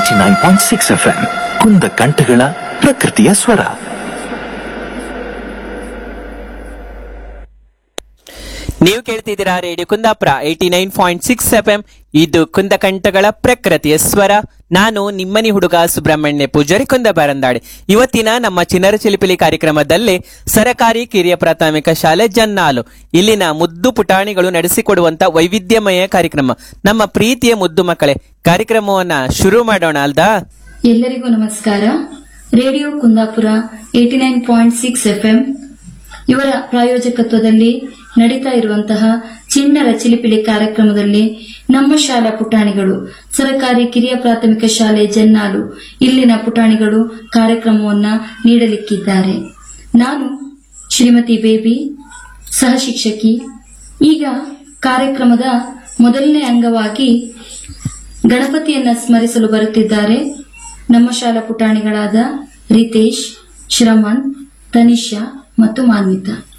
eighty nine point six F M ಕುಂದ ಕಂಠಗಳ ಪ್ರಕೃತಿಯ ಸ್ವರ ನೀವು ಕೇಳ್ತಿದ್ದೀರಾ radio Kundapura eighty nine point six F M ಇದು ಕುಂದಕಂಠಗಳ ಪ್ರಕೃತಿಯ ಸ್ವರ ನಾನು ನಿಮ್ಮನಿ ಹುಡುಗ ಸುಬ್ರಹ್ಮಣ್ಯ ಪೂಜಾರಿ ಕುಂದಬಾರಂದಾಡಿ ಇವತ್ತಿನ ನಮ್ಮ ಚಿನ್ನರ ಚಿಲಿಪಿಲಿ ಕಾರ್ಯಕ್ರಮದಲ್ಲಿ ಸರಕಾರಿ ಕಿರಿಯ ಪ್ರಾಥಮಿಕ ಶಾಲೆ ಜನ್ನಾಲು ಇಲ್ಲಿನ ಮುದ್ದು ಪುಟಾಣಿಗಳು ನಡೆಸಿಕೊಡುವಂತ ವೈವಿಧ್ಯಮಯ ಕಾರ್ಯಕ್ರಮ ನಮ್ಮ ಪ್ರೀತಿಯ ಮುದ್ದು ಮಕ್ಕಳೇ ಕಾರ್ಯಕ್ರಮವನ್ನ ಶುರು ಮಾಡೋಣ ಅಲ್ದಾ ಎಲ್ಲರಿಗೂ ನಮಸ್ಕಾರ radio Kundapura eighty nine point six FM ಇವರ ಪ್ರಾಯೋಜಕತ್ವದಲ್ಲಿ ನಡೀತಾ ಇರುವಂತಹ ಚಿಣ್ಣರ ಚಿಲಿಪಿಲಿ ಕಾರ್ಯಕ್ರಮದಲ್ಲಿ ನಮ್ಮ ಶಾಲಾ ಪುಟಾಣಿಗಳು ಸರಕಾರಿ ಕಿರಿಯ ಪ್ರಾಥಮಿಕ ಶಾಲೆ ಜನ್ನಾಲು ಇಲ್ಲಿನ ಪುಟಾಣಿಗಳು ಕಾರ್ಯಕ್ರಮವನ್ನ ನೀಡಲಿಕ್ಕಿದ್ದಾರೆ ನಾನು ಶ್ರೀಮತಿ ಬೇಬಿ ಸಹ ಶಿಕ್ಷಕಿ ಈಗ ಕಾರ್ಯಕ್ರಮದ ಮೊದಲನೇ ಅಂಗವಾಗಿ ಗಣಪತಿಯನ್ನ ಸ್ಮರಿಸಲು ಬರುತ್ತಿದ್ದಾರೆ ನಮ್ಮ ಶಾಲಾ ಪುಟಾಣಿಗಳಾದ ರಿತೇಶ್ ಶ್ರಮಣ್ ತನಿಷಾ ಮತ್ತು ಮಾನ್ವಿತಾ